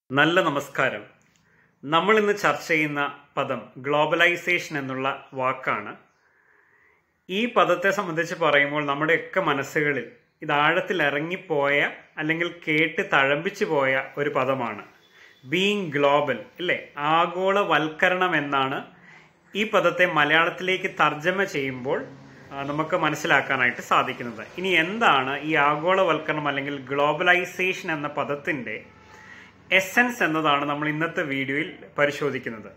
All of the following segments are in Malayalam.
നല്ല നമസ്കാരം നമ്മൾ ഇന്ന് ചർച്ച ചെയ്യുന്ന പദം ഗ്ലോബലൈസേഷൻ എന്നുള്ള വാക്കാണ് ഈ പദത്തെ സംബന്ധിച്ച് പറയുമ്പോൾ നമ്മുടെയൊക്കെ മനസ്സുകളിൽ ഇത് ആഴത്തിൽ ഇറങ്ങിപ്പോയ അല്ലെങ്കിൽ കേട്ട് തഴമ്പിച്ചു പോയ ഒരു പദമാണ് ബീങ് ഗ്ലോബൽ ഇല്ലേ ആഗോളവൽക്കരണം എന്നാണ് ഈ പദത്തെ മലയാളത്തിലേക്ക് തർജ്ജമ ചെയ്യുമ്പോൾ ആ, നമുക്ക് മനസ്സിലാക്കാനായിട്ട് സാധിക്കുന്നത് ഇനി എന്താണ് ഈ ആഗോളവൽക്കരണം അല്ലെങ്കിൽ ഗ്ലോബലൈസേഷൻ എന്ന പദത്തിന്റെ എസൻസ് എന്നതാണ് നമ്മൾ ഇന്നത്തെ വീഡിയോയിൽ പരിശോധിക്കുന്നത്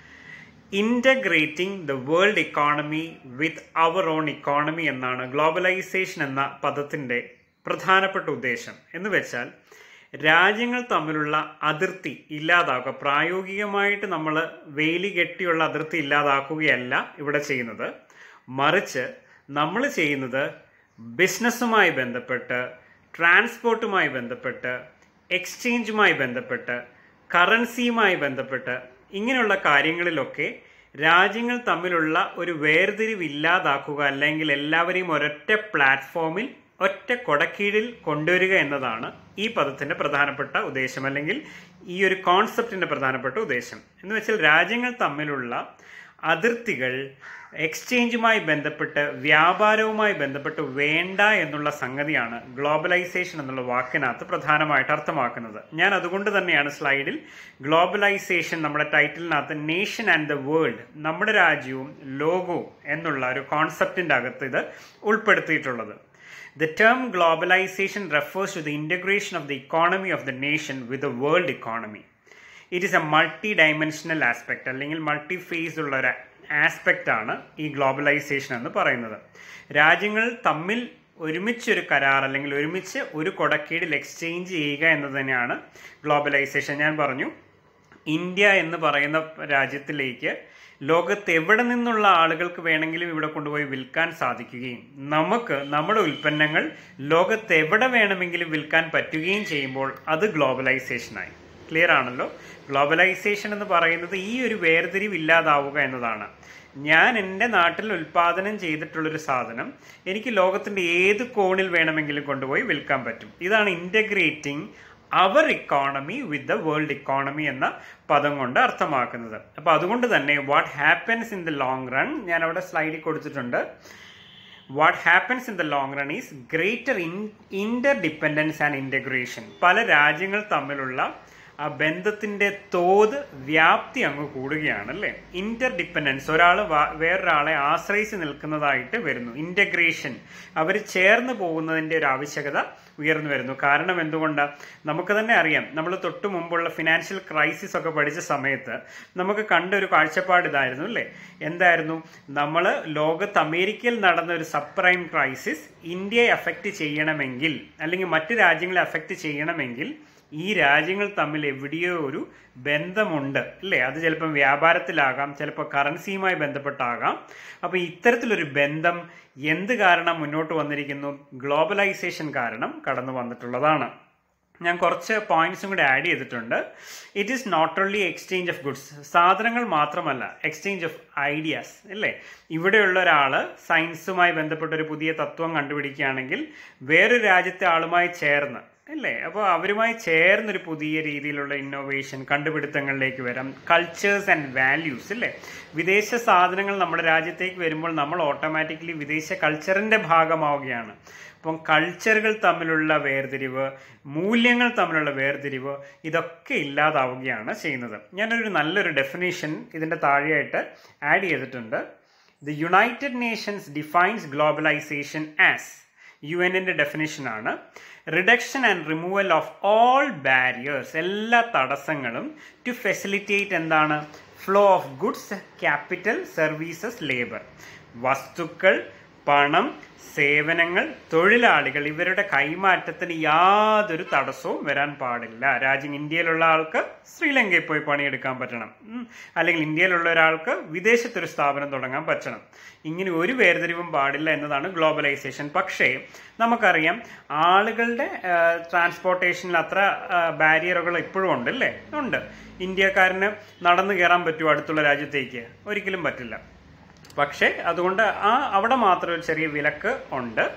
integrating the world economy with our own economy എന്നാണ് ഗ്ലോബലൈസേഷൻ എന്ന പദത്തിന്റെ പ്രധാനപ്പെട്ട ഉദ്ദേശം എന്ന് വെച്ചാൽ രാജ്യങ്ങൾ തമ്മിലുള്ള അതിർത്തി ഇല്ലാതാക്കുക പ്രായോഗികമായിട്ട് നമ്മൾ വേലി കെട്ടിയുള്ള അതിർത്തി ഇല്ലാതാക്കുകയല്ല ഇവിടെ ചെയ്യുന്നത് മറിച്ച് നമ്മൾ ചെയ്യുന്നത് ബിസിനസ്സുമായി ബന്ധപ്പെട്ട് ട്രാൻസ്പോർട്ടുമായി ബന്ധപ്പെട്ട് എക്സ്ചേഞ്ചുമായി ബന്ധപ്പെട്ട് കറൻസിയുമായി ബന്ധപ്പെട്ട് ഇങ്ങനെയുള്ള കാര്യങ്ങളിലൊക്കെ രാജ്യങ്ങൾ തമ്മിലുള്ള ഒരു വേർതിരിവ് ഇല്ലാതാക്കുക അല്ലെങ്കിൽ എല്ലാവരെയും ഒരൊറ്റ പ്ലാറ്റ്ഫോമിൽ ഒറ്റ കൊടക്കീഴിൽ കൊണ്ടുവരിക എന്നതാണ് ഈ പദത്തിന്റെ പ്രധാനപ്പെട്ട ഉദ്ദേശം അല്ലെങ്കിൽ ഈ ഒരു കോൺസെപ്റ്റിന്റെ പ്രധാനപ്പെട്ട ഉദ്ദേശം എന്ന് വെച്ചാൽ രാജ്യങ്ങൾ തമ്മിലുള്ള അതിർത്തികൾ എക്സ്ചേഞ്ചുമായി ബന്ധപ്പെട്ട് വ്യാപാരവുമായി ബന്ധപ്പെട്ട് വേണ്ട എന്നുള്ള സംഗതിയാണ് ഗ്ലോബലൈസേഷൻ എന്നുള്ള വാക്കിനകത്ത് പ്രധാനമായിട്ട് അർത്ഥമാക്കുന്നത് ഞാൻ അതുകൊണ്ട് തന്നെയാണ് സ്ലൈഡിൽ ഗ്ലോബലൈസേഷൻ നമ്മുടെ ടൈറ്റിലിനകത്ത് നേഷൻ ആൻഡ് ദ വേൾഡ് നമ്മുടെ രാജ്യവും ലോകവും എന്നുള്ള ഒരു കോൺസെപ്റ്റിന്റെ അകത്ത് ഇത് ഉൾപ്പെടുത്തിയിട്ടുള്ളത് The term globalization refers to the integration of the economy of the nation with the world economy. It is a multi dimensional aspect അല്ലെങ്കിൽ മൾട്ടി ഫേസ് ഉള്ള ഒരു ആസ്പെക്റ്റ് ആണ് ഈ ഗ്ലോബലൈസേഷൻ എന്ന് പറയുന്നത് രാജ്യങ്ങൾ തമ്മിൽ ഒരുമിച്ചൊരു കരാർ അല്ലെങ്കിൽ ഒരുമിച്ച് ഒരു കൊടക്കീടിൽ എക്സ്ചേഞ്ച് ചെയ്യുക എന്ന് തന്നെയാണ് ഗ്ലോബലൈസേഷൻ ഞാൻ പറഞ്ഞു ഇന്ത്യ എന്ന് പറയുന്ന രാജ്യത്തിലേക്ക് ലോകത്ത് എവിടെ നിന്നുള്ള ആളുകൾക്ക് വേണമെങ്കിലും ഇവിടെ കൊണ്ടുപോയി വിൽക്കാൻ സാധിക്കുകയും നമുക്ക് നമ്മുടെ ഉൽപ്പന്നങ്ങൾ ലോകത്ത് എവിടെ വേണമെങ്കിലും വിൽക്കാൻ പറ്റുകയും ചെയ്യുമ്പോൾ അത് ഗ്ലോബലൈസേഷനായി ക്ലിയർ ആണല്ലോ ഗ്ലോബലൈസേഷൻ എന്ന് പറയുന്നത് ഈ ഒരു വേർതിരിവ് ഇല്ലാതാവുക എന്നതാണ് ഞാൻ എൻ്റെ നാട്ടിൽ ഉൽപാദനം ചെയ്തിട്ടുള്ളൊരു സാധനം എനിക്ക് ലോകത്തിൻ്റെ ഏത് കോണിൽ വേണമെങ്കിലും കൊണ്ടുപോയി വിൽക്കാൻ പറ്റും ഇതാണ് integrating our economy with the world economy എന്ന പദം കൊണ്ട് അർത്ഥമാക്കുന്നത് അപ്പോൾ അതുകൊണ്ട് തന്നെ what happens in the long run ഞാൻ അവിടെ സ്ലൈഡിൽ കൊടുത്തിട്ടുണ്ട് what happens in the long run is greater interdependence and integration പല രാജ്യങ്ങൾ തമ്മിലുള്ള ആ ബന്ധത്തിന്റെ തോത് വ്യാപ്തി അങ്ങ് കൂടുകയാണ് അല്ലേ ഇന്റർ ഡിപ്പെൻഡൻസ് ഒരാൾ വേറൊരാളെ ആശ്രയിച്ച് നിൽക്കുന്നതായിട്ട് വരുന്നു ഇന്റഗ്രേഷൻ അവർ ചേർന്ന് പോകുന്നതിന്റെ ഒരു ആവശ്യകത ഉയർന്നു വരുന്നു കാരണം എന്തുകൊണ്ടാണ് നമുക്ക് തന്നെ അറിയാം നമ്മൾ തൊട്ടു മുമ്പുള്ള ഫിനാൻഷ്യൽ ക്രൈസിസ് ഒക്കെ പഠിച്ച സമയത്ത് നമുക്ക് കണ്ട ഒരു കാഴ്ചപ്പാട് ഇതായിരുന്നു അല്ലേ എന്തായിരുന്നു നമ്മൾ ലോകത്ത് അമേരിക്കയിൽ നടന്ന ഒരു സബ്പ്രൈം ക്രൈസിസ് ഇന്ത്യയെ അഫക്റ്റ് ചെയ്യണമെങ്കിൽ അല്ലെങ്കിൽ മറ്റ് രാജ്യങ്ങളെ അഫക്റ്റ് ചെയ്യണമെങ്കിൽ ഈ രാജ്യങ്ങൾ തമ്മിൽ എവിടെയോ ഒരു ബന്ധമുണ്ട് അല്ലേ അത് ചിലപ്പം വ്യാപാരത്തിലാകാം ചിലപ്പോൾ കറൻസിയുമായി ബന്ധപ്പെട്ടാകാം അപ്പോൾ ഇത്തരത്തിലൊരു ബന്ധം എന്ത് കാരണം മുന്നോട്ട് വന്നിരിക്കുന്നു ഗ്ലോബലൈസേഷൻ കാരണം കടന്നു വന്നിട്ടുള്ളതാണ് ഞാൻ കുറച്ച് പോയിന്റ്സും കൂടി ആഡ് ചെയ്തിട്ടുണ്ട് it is not only exchange of goods സാധനങ്ങൾ മാത്രമല്ല എക്സ്ചേഞ്ച് ഓഫ് ഐഡിയാസ് അല്ലേ ഇവിടെയുള്ള ഒരാൾ സയൻസുമായി ബന്ധപ്പെട്ട ഒരു പുതിയ തത്വം കണ്ടുപിടിക്കുകയാണെങ്കിൽ വേറൊരു രാജ്യത്തെ ആളുമായി ചേർന്ന് അല്ലേ അപ്പോൾ അവരുമായി ചേർന്നൊരു പുതിയ രീതിയിലുള്ള ഇന്നോവേഷൻ കണ്ടുപിടുത്തങ്ങളിലേക്ക് വരാം കൾച്ചേഴ്സ് ആൻഡ് വാല്യൂസ് അല്ലേ വിദേശ സാധനങ്ങൾ നമ്മുടെ രാജ്യത്തേക്ക് വരുമ്പോൾ നമ്മൾ ഓട്ടോമാറ്റിക്കലി വിദേശ കൾച്ചറിന്റെ ഭാഗമാവുകയാണ് അപ്പം കൾച്ചറുകൾ തമ്മിലുള്ള വേർതിരിവ് മൂല്യങ്ങൾ തമ്മിലുള്ള വേർതിരിവ് ഇതൊക്കെ ഇല്ലാതാവുകയാണ് ചെയ്യുന്നത് ഞാനൊരു നല്ലൊരു ഡെഫിനേഷൻ ഇതിൻ്റെ താഴെയായിട്ട് ആഡ് ചെയ്തിട്ടുണ്ട് the United Nations defines globalisation as U എന്നിൻ്റെ ഡെഫിനേഷനാണ് reduction and removal of all barriers എല്ലാ തടസ്സങ്ങളും ടു ഫെസിലിറ്റേറ്റ് എന്താണ് flow of goods capital services labour വസ്തുക്കൾ പണം സേവനങ്ങൾ തൊഴിലാളികൾ ഇവരുടെ കൈമാറ്റത്തിന് യാതൊരു തടസ്സവും വരാൻ പാടില്ല രാജ്യം ഇന്ത്യയിലുള്ള ആൾക്ക് ശ്രീലങ്കയിൽ പോയി പണിയെടുക്കാൻ പറ്റണം ഉം. അല്ലെങ്കിൽ ഇന്ത്യയിലുള്ള ഒരാൾക്ക് വിദേശത്തൊരു സ്ഥാപനം തുടങ്ങാൻ പറ്റണം ഇങ്ങനെ ഒരു വേർതിരിവും പാടില്ല എന്നതാണ് ഗ്ലോബലൈസേഷൻ പക്ഷേ നമുക്കറിയാം ആളുകളുടെ ട്രാൻസ്പോർട്ടേഷനിൽ അത്ര ബാരിയറുകൾ ഇപ്പോഴും ഉണ്ട് അല്ലേ ഉണ്ട് ഇന്ത്യക്കാരന് നടന്നു കയറാൻ പറ്റുമോ അടുത്തുള്ള രാജ്യത്തേക്ക് ഒരിക്കലും പറ്റില്ല പക്ഷേ അതുകൊണ്ട് ആ അവിടെ മാത്രം ഒരു ചെറിയ വിലക്ക് ഉണ്ട്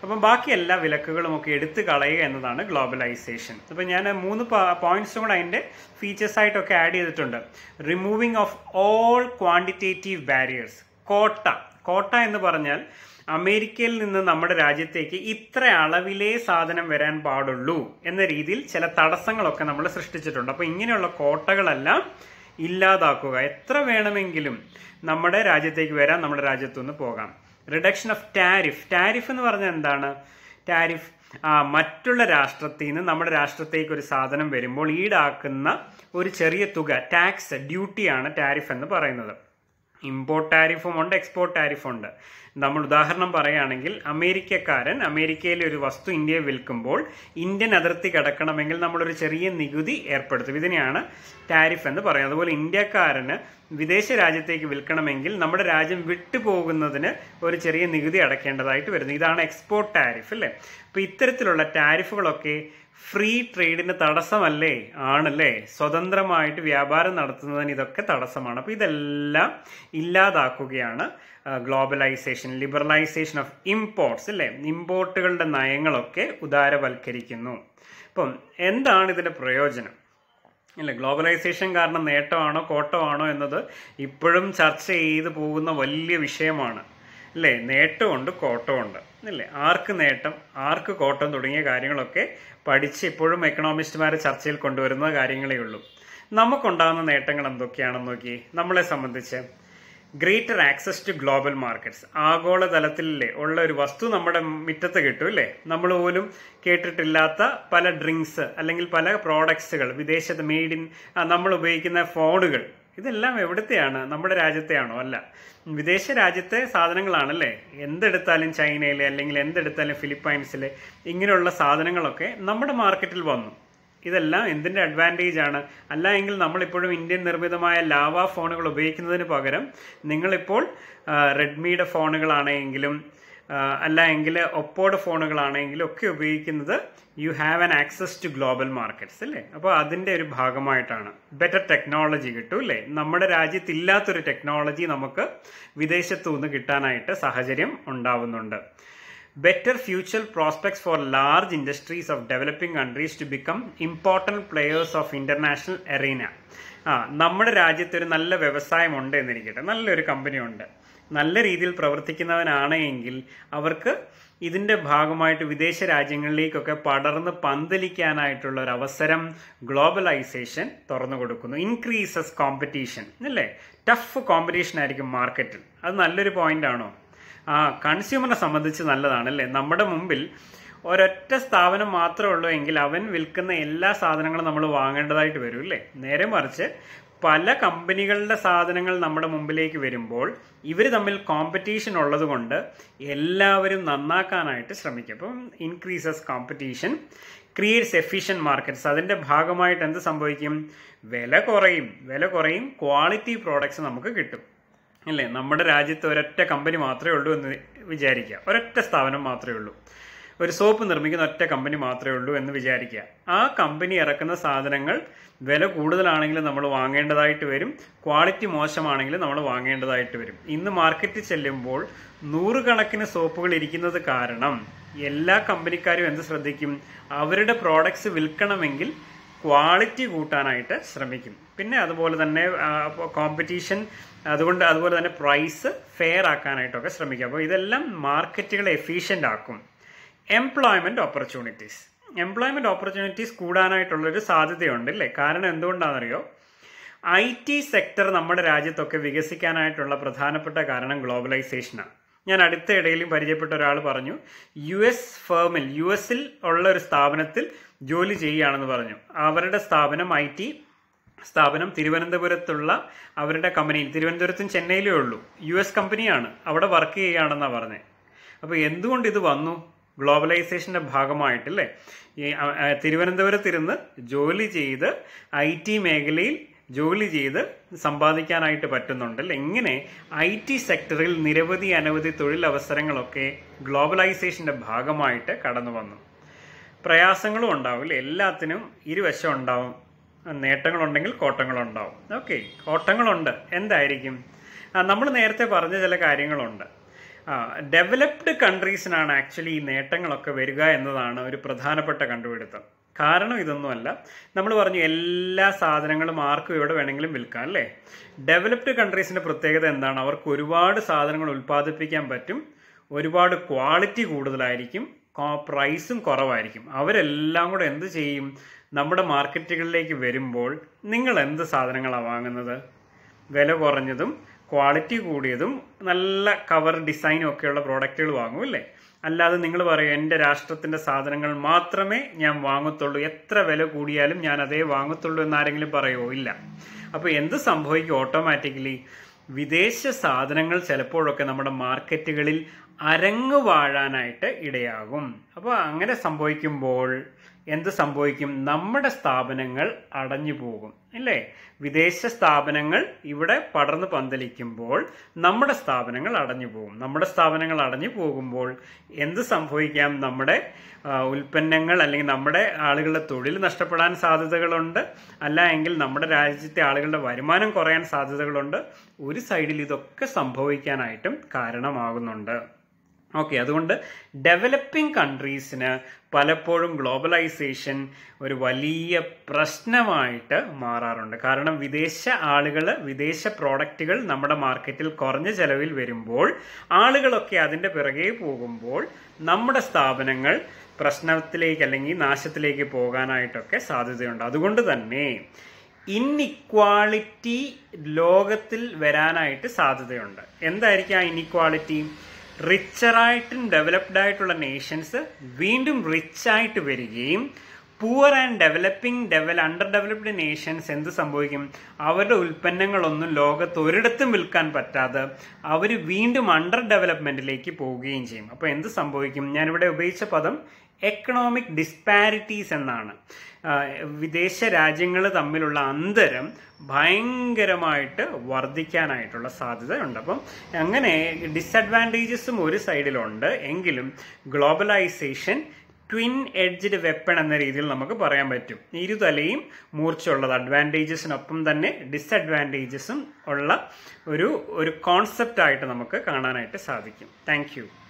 അപ്പം ബാക്കി എല്ലാ വിലക്കുകളും ഒക്കെ എടുത്തു കളയുക എന്നതാണ് ഗ്ലോബലൈസേഷൻ അപ്പം ഞാൻ മൂന്ന് പോയിന്റ്സും കൂടെ അതിൻ്റെ ഫീച്ചേഴ്സ് ആയിട്ടൊക്കെ ആഡ് ചെയ്തിട്ടുണ്ട് removing of all quantitative barriers quota quota എന്ന് പറഞ്ഞാൽ അമേരിക്കയിൽ നിന്ന് നമ്മുടെ രാജ്യത്തേക്ക് ഇത്ര അളവിലേ സാധനം വരാൻ പാടുള്ളൂ എന്ന രീതിയിൽ ചില തടസ്സങ്ങളൊക്കെ നമ്മൾ സൃഷ്ടിച്ചിട്ടുണ്ട് അപ്പോൾ ഇങ്ങനെയുള്ള കോട്ടകളെല്ലാം ഇല്ലാതാക്കുക എത്ര വേണമെങ്കിലും നമ്മുടെ രാജ്യത്തേക്ക് വരാൻ നമ്മുടെ രാജ്യത്തുനിന്ന് പോകാം റിഡക്ഷൻ ഓഫ് ടാരിഫ് ടാരിഫ് എന്ന് പറഞ്ഞാൽ എന്താണ് ടാരിഫ് ആ മറ്റുള്ള രാഷ്ട്രത്തിൽ നിന്ന് നമ്മുടെ രാഷ്ട്രത്തേക്ക് ഒരു സാധനം വരുമ്പോൾ ഈടാക്കുന്ന ഒരു ചെറിയ തുക ടാക്സ് ഡ്യൂട്ടിയാണ് ടാരിഫ് എന്ന് പറയുന്നത് ഇമ്പോർട്ട് ടാരിഫും ഉണ്ട് എക്സ്പോർട്ട് ടാരിഫും ഉണ്ട് നമ്മൾ ഉദാഹരണം പറയുകയാണെങ്കിൽ അമേരിക്കക്കാരൻ അമേരിക്കയിലെ ഒരു വസ്തു ഇന്ത്യയെ വിൽക്കുമ്പോൾ ഇന്ത്യൻ അതിർത്തി കടക്കണമെങ്കിൽ നമ്മളൊരു ചെറിയ നികുതി ഏർപ്പെടുത്തും ഇതിനെയാണ് ടാരിഫ് എന്ന് പറയുന്നത് അതുപോലെ ഇന്ത്യക്കാരന് വിദേശ രാജ്യത്തേക്ക് വിൽക്കണമെങ്കിൽ നമ്മുടെ രാജ്യം വിട്ടുപോകുന്നതിന് ഒരു ചെറിയ നികുതി അടയ്ക്കേണ്ടതായിട്ട് വരുന്നു ഇതാണ് എക്സ്പോർട്ട് ടാരിഫ് അല്ലേ അപ്പോൾ ഇത്തരത്തിലുള്ള ടാരിഫുകളൊക്കെ ഫ്രീ ട്രേഡിന് തടസ്സമല്ലേ ആണല്ലേ സ്വതന്ത്രമായിട്ട് വ്യാപാരം നടത്തുന്നതിന് ഇതൊക്കെ തടസ്സമാണ് അപ്പോൾ ഇതെല്ലാം ഇല്ലാതാക്കുകയാണ് ഗ്ലോബലൈസേഷൻ ലിബറലൈസേഷൻ ഓഫ് ഇമ്പോർട്ട്സ് അല്ലേ ഇമ്പോർട്ടുകളുടെ നയങ്ങളൊക്കെ ഉദാരവൽക്കരിക്കുന്നു അപ്പം എന്താണ് ഇതിന്റെ പ്രയോജനം അല്ല ഗ്ലോബലൈസേഷൻ കാരണം നേട്ടമാണോ കോട്ടമാണോ എന്നത് ഇപ്പോഴും ചർച്ച ചെയ്ത് പോകുന്ന വലിയ വിഷയമാണ് അല്ലേ നേട്ടമുണ്ട് കോട്ടമുണ്ട് അല്ലേ ആർക്ക് നേട്ടം ആർക്ക് കോട്ടം തുടങ്ങിയ കാര്യങ്ങളൊക്കെ പഠിച്ച് ഇപ്പോഴും എക്കണോമിസ്റ്റുമാരെ ചർച്ചയിൽ കൊണ്ടുവരുന്ന കാര്യങ്ങളേ ഉള്ളൂ നമുക്കുണ്ടാകുന്ന നേട്ടങ്ങൾ എന്തൊക്കെയാണെന്ന് നോക്കി നമ്മളെ സംബന്ധിച്ച് greater access to global markets ആഗോളതലത്തിലെ ഉള്ള ഒരു വസ്തു നമ്മുടെ മുറ്റത്ത് കിട്ടും അല്ലേ നമ്മൾ പോലും കേട്ടിട്ടില്ലാത്ത പല ഡ്രിങ്ക്സ് അല്ലെങ്കിൽ പല പ്രോഡക്ട്സുകൾ വിദേശത്ത് മെയ്ഡ് ഇൻ നമ്മൾ ഉപയോഗിക്കുന്ന ഫോണുകൾ ഇതെല്ലാം എവിടത്തെയാണ് നമ്മുടെ രാജ്യത്തെയാണോ അല്ല വിദേശ രാജ്യത്തെ സാധനങ്ങളാണല്ലേ എന്തെടുത്താലും ചൈനയിലെ അല്ലെങ്കിൽ എന്തെടുത്താലും ഫിലിപ്പൈൻസിലെ ഇങ്ങനെയുള്ള സാധനങ്ങളൊക്കെ നമ്മുടെ മാർക്കറ്റിൽ വന്നു ഇതെല്ലാം എന്തിന്റെ അഡ്വാൻറ്റേജ് ആണ് അല്ല എങ്കിൽ നമ്മളിപ്പോഴും ഇന്ത്യൻ നിർമ്മിതമായ ലാവ ഫോണുകൾ ഉപയോഗിക്കുന്നതിന് പകരം നിങ്ങളിപ്പോൾ റെഡ്മിയുടെ ഫോണുകളാണെങ്കിലും അല്ല എങ്കിൽ ഒപ്പോയുടെ ഫോണുകളാണെങ്കിലും ഒക്കെ ഉപയോഗിക്കുന്നത് you have an access to global markets അല്ലേ അപ്പോൾ അതിൻ്റെ ഒരു ഭാഗമായിട്ടാണ് ബെറ്റർ ടെക്നോളജി കിട്ടും അല്ലേ നമ്മുടെ രാജ്യത്തില്ലാത്തൊരു ടെക്നോളജി നമുക്ക് വിദേശത്തു നിന്ന് കിട്ടാനായിട്ട് സാഹചര്യം ഉണ്ടാവുന്നുണ്ട് better future prospects for large industries of developing countries to become important players of international arena ആ നമ്മുടെ രാജ്യത്ത് ഒരു നല്ല വ്യവസായം ഉണ്ട് എന്നിരിക്കട്ടെ നല്ലൊരു കമ്പനി ഉണ്ട് നല്ല രീതിയിൽ പ്രവർത്തിക്കുന്നവനാണ് എങ്കിൽ അവർക്ക് ഇതിന്റെ ഭാഗമായിട്ട് വിദേശ രാജ്യങ്ങളിലേക്കൊക്കെ പടർന്ന് പന്തലിക്കാനായിട്ടുള്ള ഒരു അവസരം ഗ്ലോബലൈസേഷൻ തുറന്നു കൊടുക്കുന്നു ഇൻക്രീസസ് കോമ്പറ്റീഷൻ അല്ലേ ടഫ് കോമ്പറ്റീഷൻ ആയിരിക്കും മാർക്കറ്റിൽ അത് നല്ലൊരു പോയിന്റ് ആണോ ആ കൺസ്യൂമറിനെ സംബന്ധിച്ച് നല്ലതാണ് അല്ലേ നമ്മുടെ മുമ്പിൽ ഒരൊറ്റ സ്ഥാപനം മാത്രമേ ഉള്ളൂ എങ്കിൽ അവൻ വിൽക്കുന്ന എല്ലാ സാധനങ്ങളും നമ്മൾ വാങ്ങേണ്ടതായിട്ട് വരും അല്ലേ നേരെ മറിച്ച് പല കമ്പനികളുടെ സാധനങ്ങൾ നമ്മുടെ മുമ്പിലേക്ക് വരുമ്പോൾ ഇവർ തമ്മിൽ കോമ്പറ്റീഷൻ ഉള്ളത് കൊണ്ട് എല്ലാവരും നന്നാക്കാനായിട്ട് ശ്രമിക്കും അപ്പം increases competition creates efficient markets അതിന്റെ ഭാഗമായിട്ട് എന്ത് സംഭവിക്കും വില കുറയും വില കുറയും ക്വാളിറ്റി പ്രോഡക്ട്സ് നമുക്ക് കിട്ടും അല്ലേ നമ്മുടെ രാജ്യത്ത് ഒരൊറ്റ കമ്പനി മാത്രമേ ഉള്ളൂ എന്ന് വിചാരിക്കുക ഒരൊറ്റ സ്ഥാപനം മാത്രമേ ഉള്ളൂ ഒരു സോപ്പ് നിർമ്മിക്കുന്ന ഒറ്റ കമ്പനി മാത്രമേ ഉള്ളൂ എന്ന് വിചാരിക്കുക ആ കമ്പനി ഇറക്കുന്ന സാധനങ്ങൾ വില കൂടുതലാണെങ്കിലും നമ്മൾ വാങ്ങേണ്ടതായിട്ട് വരും ക്വാളിറ്റി മോശമാണെങ്കിലും നമ്മൾ വാങ്ങേണ്ടതായിട്ട് വരും ഇന്ന് മാർക്കറ്റിൽ ചെല്ലുമ്പോൾ നൂറുകണക്കിന് സോപ്പുകൾ ഇരിക്കുന്നത് കാരണം എല്ലാ കമ്പനിക്കാരും എന്ത് ശ്രദ്ധിക്കും അവരുടെ പ്രോഡക്ട്സ് വിൽക്കണമെങ്കിൽ ക്വാളിറ്റി കൂട്ടാനായിട്ട് ശ്രമിക്കും പിന്നെ അതുപോലെ തന്നെ കോമ്പറ്റീഷൻ അതുകൊണ്ട് അതുപോലെ തന്നെ പ്രൈസ് ഫെയർ ആക്കാനായിട്ടൊക്കെ ശ്രമിക്കും അപ്പോൾ ഇതെല്ലാം മാർക്കറ്റുകളെ എഫീഷ്യൻ്റ് ആക്കും എംപ്ലോയ്മെന്റ് ഓപ്പർച്യൂണിറ്റീസ് എംപ്ലോയ്മെന്റ് ഓപ്പർച്യൂണിറ്റീസ് കൂടാനായിട്ടുള്ളൊരു സാധ്യതയുണ്ട് അല്ലേ കാരണം എന്തുകൊണ്ടാണെന്നറിയോ ഐ ടി സെക്ടർ നമ്മുടെ രാജ്യത്തൊക്കെ വികസിക്കാനായിട്ടുള്ള പ്രധാനപ്പെട്ട കാരണം ഗ്ലോബലൈസേഷനാണ് ഞാൻ അടുത്ത ഇടയിലും പരിചയപ്പെട്ട ഒരാൾ പറഞ്ഞു യു എസ് ഫേമിൽ യു എസിൽ ഉള്ള ഒരു സ്ഥാപനത്തിൽ ജോലി ചെയ്യുകയാണെന്ന് പറഞ്ഞു അവരുടെ സ്ഥാപനം ഐ ടി സ്ഥാപനം തിരുവനന്തപുരത്തുള്ള അവരുടെ കമ്പനി തിരുവനന്തപുരത്തും ചെന്നൈയിലേ ഉള്ളൂ യു എസ് കമ്പനിയാണ് അവിടെ വർക്ക് ചെയ്യുകയാണെന്നാണ് പറഞ്ഞത് അപ്പോൾ എന്തുകൊണ്ട് ഇത് വന്നു ഗ്ലോബലൈസേഷന്റെ ഭാഗമായിട്ടല്ലേ ഈ തിരുവനന്തപുരത്തിരുന്ന് ജോലി ചെയ്ത് ഐ ടി മേഖലയിൽ ജോലി ചെയ്ത് സമ്പാദിക്കാനായിട്ട് പറ്റുന്നുണ്ടല്ലേ ഇങ്ങനെ ഐ ടി സെക്ടറിൽ നിരവധി അനവധി തൊഴിലവസരങ്ങളൊക്കെ ഗ്ലോബലൈസേഷന്റെ ഭാഗമായിട്ട് കടന്നു വന്നു പ്രയാസങ്ങളും ഉണ്ടാവും എല്ലാത്തിനും ഇരുവശം ഉണ്ടാവും നേട്ടങ്ങളുണ്ടെങ്കിൽ കോട്ടങ്ങളുണ്ടാവും ഓക്കെ കോട്ടങ്ങളുണ്ട് എന്തായിരിക്കും നമ്മൾ നേരത്തെ പറഞ്ഞ ചില കാര്യങ്ങളുണ്ട് ഡെവലപ്ഡ് കൺട്രീസിനാണ് ആക്ച്വലി ഈ നേട്ടങ്ങളൊക്കെ വരിക എന്നതാണ് ഒരു പ്രധാനപ്പെട്ട കണ്ടുപിടുത്തം കാരണം ഇതൊന്നുമല്ല നമ്മൾ പറഞ്ഞു എല്ലാ സാധനങ്ങളും ആർക്കും എവിടെ വേണമെങ്കിലും വിൽക്കാം അല്ലേ ഡെവലപ്ഡ് കൺട്രീസിന്റെ പ്രത്യേകത എന്താണ് അവർക്ക് ഒരുപാട് സാധനങ്ങൾ ഉൽപ്പാദിപ്പിക്കാൻ പറ്റും ഒരുപാട് ക്വാളിറ്റി കൂടുതലായിരിക്കും പ്രൈസും കുറവായിരിക്കും അവരെല്ലാം കൂടെ എന്ത് ചെയ്യും നമ്മുടെ മാർക്കറ്റുകളിലേക്ക് വരുമ്പോൾ നിങ്ങൾ എന്ത് സാധനങ്ങളാണ് വാങ്ങുന്നത് വില കുറഞ്ഞതും ക്വാളിറ്റി കൂടിയതും നല്ല കവർ ഡിസൈനും ഒക്കെയുള്ള പ്രോഡക്റ്റുകൾ വാങ്ങും അല്ലേ അല്ലാതെ നിങ്ങൾ പറയും എൻ്റെ രാഷ്ട്രത്തിൻ്റെ സാധനങ്ങൾ മാത്രമേ ഞാൻ വാങ്ങത്തുള്ളൂ എത്ര വില കൂടിയാലും ഞാൻ അതേ വാങ്ങത്തുള്ളൂ എന്നാരെങ്കിലും പറയുമോ ഇല്ല അപ്പോൾ എന്ത് സംഭവിക്കും ഓട്ടോമാറ്റിക്കലി വിദേശ സാധനങ്ങൾ ചിലപ്പോഴൊക്കെ നമ്മുടെ മാർക്കറ്റുകളിൽ അരങ്ങു വാഴാനായിട്ട് ഇടയാകും അപ്പോൾ അങ്ങനെ സംഭവിക്കുമ്പോൾ എന്ത് സംഭവിക്കും നമ്മുടെ സ്ഥാപനങ്ങൾ അടഞ്ഞു പോകും അല്ലേ വിദേശ സ്ഥാപനങ്ങൾ ഇവിടെ പടർന്നു പന്തലിക്കുമ്പോൾ നമ്മുടെ സ്ഥാപനങ്ങൾ അടഞ്ഞു പോകും നമ്മുടെ സ്ഥാപനങ്ങൾ അടഞ്ഞു പോകുമ്പോൾ എന്ത് സംഭവിക്കാം നമ്മുടെ ഉൽപ്പന്നങ്ങൾ അല്ലെങ്കിൽ നമ്മുടെ ആളുകളുടെ തൊഴിൽ നഷ്ടപ്പെടാൻ സാധ്യതകളുണ്ട് അല്ല എങ്കിൽ നമ്മുടെ രാജ്യത്തെ ആളുകളുടെ വരുമാനം കുറയാൻ സാധ്യതകളുണ്ട് ഒരു സൈഡിൽ ഇതൊക്കെ സംഭവിക്കാനായിട്ടും കാരണമാകുന്നുണ്ട് ഓക്കെ അതുകൊണ്ട് ഡെവലപ്പിംഗ് കൺട്രീസിന് പലപ്പോഴും ഗ്ലോബലൈസേഷൻ ഒരു വലിയ പ്രശ്നമായിട്ട് മാറാറുണ്ട് കാരണം വിദേശ ആളുകൾ വിദേശ പ്രോഡക്റ്റുകൾ നമ്മുടെ മാർക്കറ്റിൽ കുറഞ്ഞ ചെലവിൽ വരുമ്പോൾ ആളുകളൊക്കെ അതിൻ്റെ പിറകെ പോകുമ്പോൾ നമ്മുടെ സ്ഥാപനങ്ങൾ പ്രശ്നത്തിലേക്ക് അല്ലെങ്കിൽ നാശത്തിലേക്ക് പോകാനായിട്ടൊക്കെ സാധ്യതയുണ്ട് അതുകൊണ്ട് തന്നെ ഇൻഇക്വാളിറ്റി ലോകത്തിൽ വരാനായിട്ട് സാധ്യതയുണ്ട് എന്തായിരിക്കും ആ ഇൻഇക്വാളിറ്റി റിച്ചറായിട്ടും ഡെവലപ്ഡ് ആയിട്ടുള്ള നേഷൻസ് വീണ്ടും റിച്ചായിട്ട് വരികയും poor and developing devel underdeveloped nations എന്ത് സംഭവിക്കും അവരുടെ ഉൽപ്പന്നങ്ങളൊന്നും ലോകത്ത് ഒരിടത്തും വിൽക്കാൻ പറ്റാതെ അവർ വീണ്ടും അണ്ടർ ഡെവലപ്മെന്റിലേക്ക് പോവുകയും ചെയ്യും അപ്പോൾ എന്ത് സംഭവിക്കും ഞാനിവിടെ ഉപയോഗിച്ച പദം എക്കണോമിക് ഡിസ്പാരിറ്റീസ് എന്നാണ് വിദേശ രാജ്യങ്ങൾ തമ്മിലുള്ള അന്തരം ഭയങ്കരമായിട്ട് വർദ്ധിക്കാനായിട്ടുള്ള സാധ്യത ഉണ്ട് അപ്പം അങ്ങനെ ഡിസഡ്വാൻറ്റേജസും ഒരു സൈഡിലുണ്ട് എങ്കിലും ഗ്ലോബലൈസേഷൻ ട്വിൻ എഡ്ജ്ഡ് വെപ്പൺ എന്ന രീതിയിൽ നമുക്ക് പറയാൻ പറ്റും ഇരുതലയും മൂർച്ചയുള്ളത് അഡ്വാൻറ്റേജസിനൊപ്പം തന്നെ ഡിസഡ്വാൻറ്റേജസും ഉള്ള ഒരു ഒരു കോൺസെപ്റ്റായിട്ട് നമുക്ക് കാണാനായിട്ട് സാധിക്കും താങ്ക്